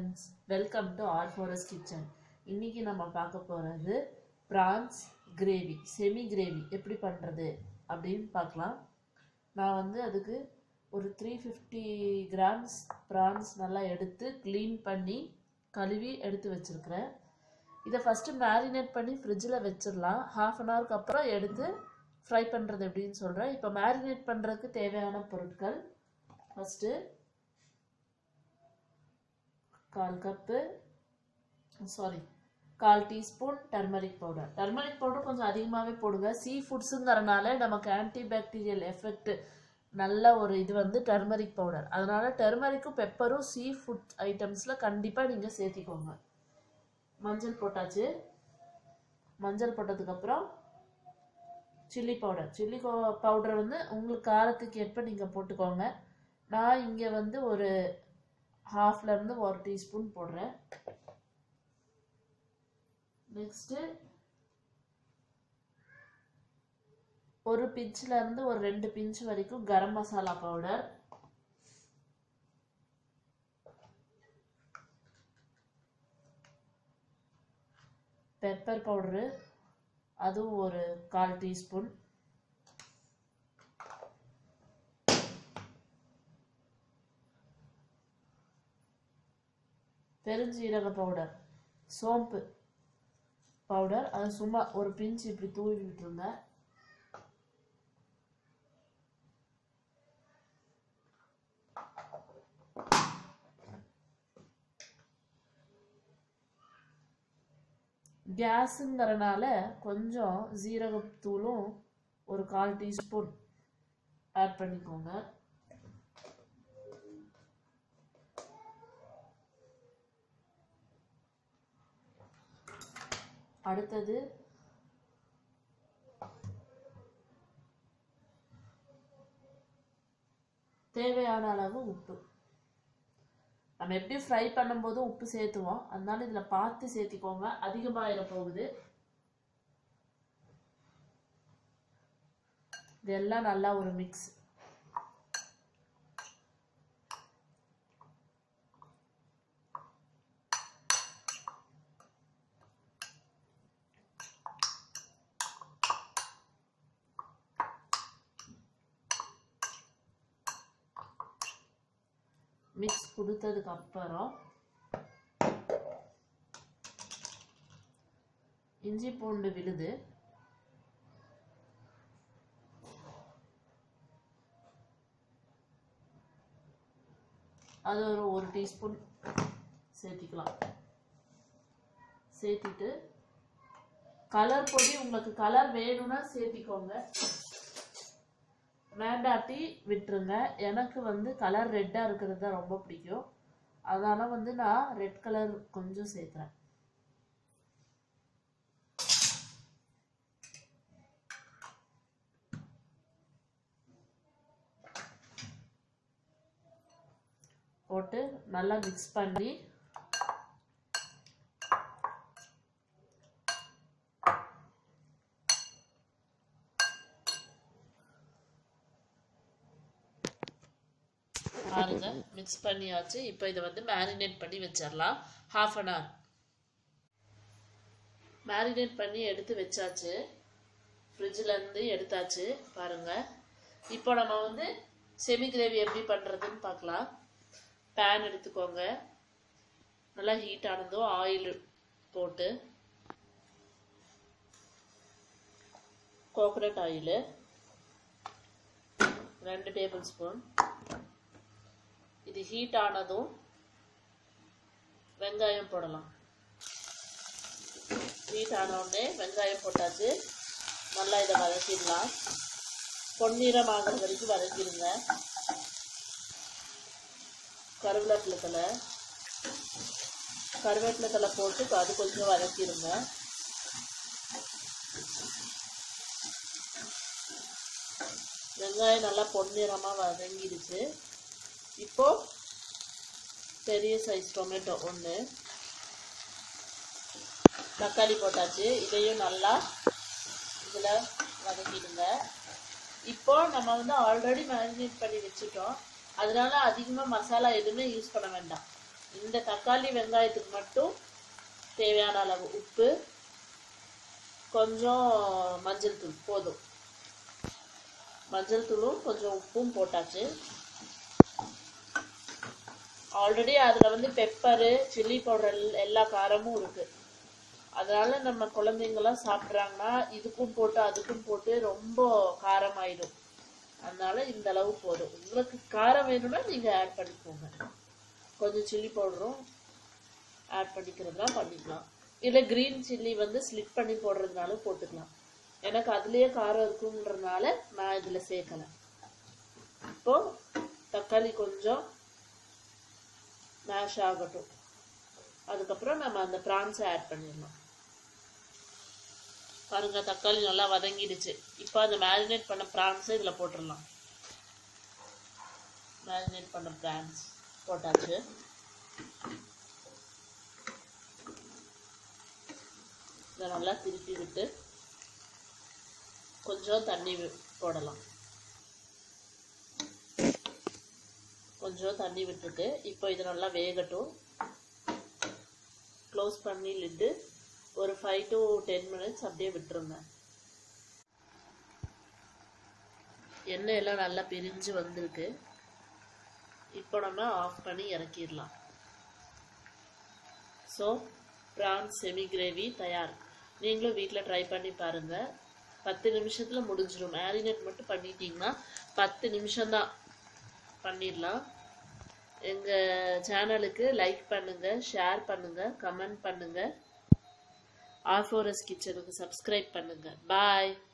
friends welcome to R ஃபாரஸ் kitchen இன்னைக்கு நம்ம பார்க்க போகிறது ப்ரான்ஸ் கிரேவி செமி கிரேவி எப்படி பண்ணுறது அப்படின்னு பார்க்கலாம் நான் வந்து அதுக்கு ஒரு த்ரீ ஃபிஃப்டி கிராம்ஸ் ப்ரான்ஸ் நல்லா எடுத்து க்ளீன் பண்ணி கழுவி எடுத்து வச்சுருக்கிறேன் இதை ஃபஸ்ட்டு மேரினேட் பண்ணி ஃப்ரிட்ஜில் வச்சிடலாம் ஹாஃப் அன் ஹவருக்கு அப்புறம் எடுத்து ஃப்ரை பண்ணுறது எப்படின்னு சொல்கிறேன் இப்போ மேரினேட் பண்ணுறதுக்கு தேவையான பொருட்கள் ஃபஸ்ட்டு கால் கப்பு சாரி கால் teaspoon turmeric powder turmeric powder கொஞ்சம் அதிகமாகவே போடுங்க சீ ஃபுட்ஸுங்கிறனால நமக்கு ஆன்டிபாக்டீரியல் எஃபெக்ட் நல்ல ஒரு இது வந்து டர்மரிக் பவுடர் அதனால டர்மரிக்கும் பெப்பரும் சீ ஃபுட் ஐட்டம்ஸில் கண்டிப்பாக நீங்கள் சேர்த்திக்கோங்க மஞ்சள் போட்டாச்சு மஞ்சள் போட்டதுக்கப்புறம் சில்லி பவுடர் சில்லி பவுடர் வந்து உங்களுக்கு காரத்துக்கு ஏற்ப நீங்கள் போட்டுக்கோங்க நான் இங்கே வந்து ஒரு ஹாஃப்லேருந்து ஒரு டீஸ்பூன் போடுறேன் நெக்ஸ்ட்டு ஒரு பிஞ்சிலேருந்து ஒரு ரெண்டு பிஞ்ச் வரைக்கும் garam masala powder pepper powder அதுவும் ஒரு கால் டீஸ்பூன் பெருஞ்சீரக பவுடர் சோம்பு பவுடர் அது சும்மா ஒரு பிஞ்ச் இப்படி தூவி விட்டுருங்க கேஸுங்கிறனால கொஞ்சம் ஜீரகத்தூளும் ஒரு கால் டீஸ்பூன் ஆட் பண்ணிக்கோங்க அடுத்தது தேவையான அளவு உப்பு நம்ம எப்படி ஃப்ரை பண்ணும்போது உப்பு சேர்த்துவோம் அதனால இதில் பார்த்து சேர்த்திக்கோங்க அதிகமாகிட போகுது இதெல்லாம் நல்லா ஒரு மிக்ஸ் மிக்ஸ் கொடுத்ததுக்கு அப்புறம் இஞ்சி பூண்டு விழுது அது ஒரு ஒரு டீஸ்பூன் சேர்த்திக்கலாம் சேர்த்திட்டு கலர் பொடி உங்களுக்கு கலர் வேணும்னா சேர்த்திக்கோங்க வேண்டாட்டி விட்டுருங்க எனக்கு வந்து கலர் ரெட்டாக இருக்கிறது தான் ரொம்ப பிடிக்கும் அதனால் வந்து நான் ரெட் கலர் கொஞ்சம் சேர்த்துறேன் போட்டு நல்லா மிக்ஸ் பண்ணி பாருங்க மிக்ஸ் பண்ணியாச்சு இப்போ இதை வந்து மேரினேட் பண்ணி வச்சிடலாம் ஹாஃப் அன் ஹவர் மேரினேட் பண்ணி எடுத்து வச்சாச்சு ஃப்ரிட்ஜிலேருந்து எடுத்தாச்சு பாருங்க இப்போ நம்ம வந்து செமி கிரேவி எப்படி பண்ணுறதுன்னு பார்க்கலாம் பேன் எடுத்துக்கோங்க நல்லா ஹீட் ஆனதும் ஆயில் போட்டு கோகனட் ஆயிலு ரெண்டு டேபிள் ஸ்பூன் இது ஹீட் ஆனதும் வெங்காயம் போடலாம் ஹீட் ஆன உடனே வெங்காயம் போட்டாச்சு நல்லா இதை வதக்கிடலாம் பொன்னிறம் ஆகிற வரைக்கும் வதக்கிடுங்க கருவேப்பிலை தலை கருவேப்பிலை தலை போட்டு அது கொஞ்சம் வதக்கிடுங்க வெங்காயம் நல்லா பொன்னிறமாக வதங்கிடுச்சு இப்போ பெரிய சைஸ் டொமேட்டோ ஒன்று தக்காளி போட்டாச்சு இதையும் நல்லா இதில் வதக்கிடுங்க இப்போ நம்ம வந்து ஆல்ரெடி மேரினேட் பண்ணி வச்சுட்டோம் அதனால அதிகமாக மசாலா எதுவுமே யூஸ் பண்ண வேண்டாம் இந்த தக்காளி வெங்காயத்துக்கு மட்டும் தேவையான அளவு உப்பு கொஞ்சம் மஞ்சள் தூள் போதும் மஞ்சள் தூளும் கொஞ்சம் உப்பும் போட்டாச்சு ஆல்ரெடி அதில் வந்து பெப்பரு சில்லி பவுடர் எல்லா காரமும் இருக்கு அதனால நம்ம குழந்தைங்களாம் சாப்பிட்றாங்கன்னா இதுக்கும் போட்டு அதுக்கும் போட்டு ரொம்ப காரமாயிடும் அதனால இந்த அளவு போதும் உங்களுக்கு காரம் வேணும்னா நீங்கள் ஆட் பண்ணிக்கோங்க கொஞ்சம் சில்லி பவுடரும் ஆட் பண்ணிக்கிறதுனா பண்ணிக்கலாம் இல்லை க்ரீன் சில்லி வந்து ஸ்லிப் பண்ணி போடுறதுனாலும் போட்டுக்கலாம் எனக்கு அதுலேயே காரம் இருக்குன்றதுனால நான் இதில் சேர்க்கலை இப்போ தக்காளி கொஞ்சம் மேஷ் ஆகட்டும் அதுக்கப்புறம் நம்ம அந்த ப்ரான்ஸை ஆட் பண்ணிடலாம் பாருங்க தக்காளி நல்லா வதங்கிடுச்சு இப்போ அந்த மேரினேட் பண்ண ப்ரான்ஸை இதில் போட்டுடலாம் மேரினேட் பண்ண ப்ரான்ஸ் போட்டாச்சு இதை நல்லா திருப்பி விட்டு கொஞ்சம் தண்ணி வி- போடலாம் கொஞ்சம் தண்ணி விட்டுட்டு இப்போ இது நல்லா வேகட்டும் க்ளோஸ் பண்ணி லிட்டு ஒரு ஃபைவ் டு டென் மினிட்ஸ் அப்படியே விட்டுருங்க எண்ணெய் எல்லாம் நல்லா பிரிஞ்சு வந்திருக்கு இப்போ நம்ம ஆஃப் பண்ணி இறக்கிடலாம் ஸோ ப்ரான்ஸ் செமி கிரேவி தயார் நீங்களும் வீட்டில் ட்ரை பண்ணி பாருங்கள் பத்து நிமிஷத்தில் முடிஞ்சிடும் மேரினேட் மட்டும் பண்ணிட்டீங்கன்னா பத்து நிமிஷம்தான் பண்ணிடலாம் எங்கள் சேனலுக்கு லைக் பண்ணுங்கள் ஷேர் பண்ணுங்கள் கமெண்ட் பண்ணுங்கள் ஆர்ஃபோரஸ் கிச்சனுக்கு சப்ஸ்கிரைப் பண்ணுங்கள் பாய்